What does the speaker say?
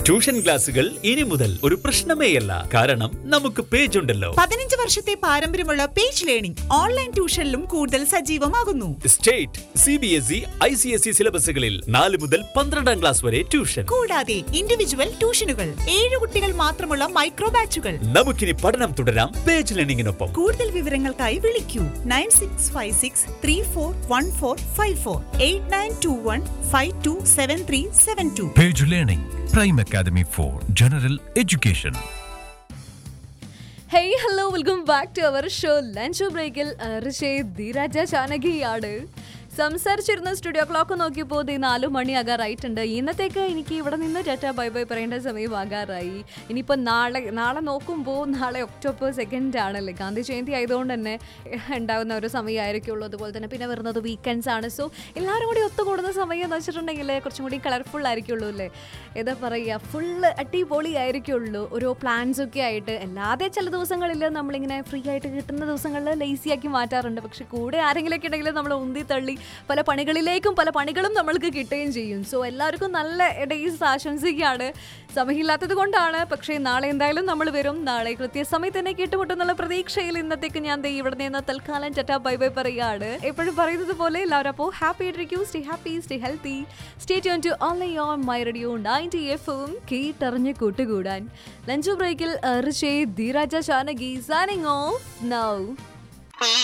Tuition ക്ലാസുകൾ ഇനി മുതൽ ഒരു പ്രശ്നമേയല്ല കാരണം നമുക്ക് പേജ് ഉണ്ടല്ലോ പതിനഞ്ച് വർഷത്തെ പാരമ്പര്യമുള്ള പേജ് ലേണിംഗ് ഓൺലൈൻ ട്യൂഷനിലും കൂടുതൽ സജീവമാകുന്നു state C B S E I C S E സിലബസുകളിൽ നാല് മുതൽ പന്ത്രണ്ടാം ക്ലാസ് വരെ ട്യൂഷൻ കൂടാതെ ഇൻഡിവിജ്വൽ ട്യൂഷനുകൾ ഏഴ് കുട്ടികൾ മാത്രമുള്ള മൈക്രോ ബാച്ചുകൾ നമുക്കിനി പഠനം തുടരാം പേജ് ലേണിംഗിനൊപ്പം കൂടുതൽ വിവരങ്ങൾക്കായി വിളിക്കൂ nine six five six three four one four five four eight nine two one five two seven three seven two Page Learning, Prime Academy for General Education. Hey hello welcome back to our show lunch ബ്രേക്കിൽ Rished ധീരാജ ചാനകിയാണ് സംസാരിച്ചിരുന്ന studio clock നോക്കിയപ്പോൾ ഇത് നാലു മണി ആകാറായിട്ടുണ്ട് ഇന്നത്തേക്ക് എനിക്ക് ഇവിടെ നിന്ന് Tata bye bye പറയേണ്ട സമയം ആകാറായി ഇനിയിപ്പോൾ നാളെ നാളെ നോക്കുമ്പോൾ നാളെ ഒക്ടോബർ സെക്കൻഡ് ആണല്ലേ ഗാന്ധി ജയന്തി ആയതുകൊണ്ട് തന്നെ ഉണ്ടാകുന്ന ഒരു സമയമായിരിക്കുള്ളൂ അതുപോലെ തന്നെ പിന്നെ വരുന്നത് വീക്കെൻഡ്സ് ആണ് സോ എല്ലാവരും കൂടി ഒത്തുകൂടുന്ന സമയം എന്ന് വെച്ചിട്ടുണ്ടെങ്കിൽ കുറച്ചും കൂടി കളർഫുൾ ആയിരിക്കുള്ളൂ അല്ലേ ഏതാ പറയുക ഫുള്ള് അടിപൊളി ആയിരിക്കുള്ളൂ ഓരോ പ്ലാൻസ് ഒക്കെ ആയിട്ട് അല്ലാതെ ചില ദിവസങ്ങളിൽ നമ്മളിങ്ങനെ ഫ്രീ ആയിട്ട് കിട്ടുന്ന ദിവസങ്ങളിൽ ലേസി ആക്കി മാറ്റാറുണ്ട് പക്ഷെ കൂടെ ആരെങ്കിലുമൊക്കെ ഉണ്ടെങ്കിൽ നമ്മൾ ഉന്തി തള്ളി പല പണികളിലേക്കും പല പണികളും നമ്മൾക്ക് കിട്ടുകയും ചെയ്യും സോ എല്ലാവർക്കും നല്ല ഡേയ്സ് ആശംസിക്കുകയാണ് സമയമില്ലാത്തത് കൊണ്ടാണ് പക്ഷേ നാളെ എന്തായാലും നമ്മൾ വരും നാളെ കൃത്യസമയത്ത് തന്നെ കേട്ടുമുട്ടെന്നുള്ള പ്രതീക്ഷയിൽ ഇന്നത്തേക്ക് ഞാൻ ദേ ഇവിടെ നിന്ന് തൽക്കാലം ചറ്റാ ബൈ ബൈ പറയുകയാണ് എപ്പോഴും പറയുന്നത് പോലെ എല്ലാവരും അപ്പോൾ ഹാപ്പി ആയിട്ടിരിക്കൂ stay happy stay healthy stay tune to online on my radio ninety എഫും കേട്ടറിഞ്ഞ് കൂട്ടുകൂടാൻ ലഞ്ച് ബ്രേക്കിൽ ഋഷേ ധീരാജ ചാനകി സാനിങ് ഓഫ് നൗ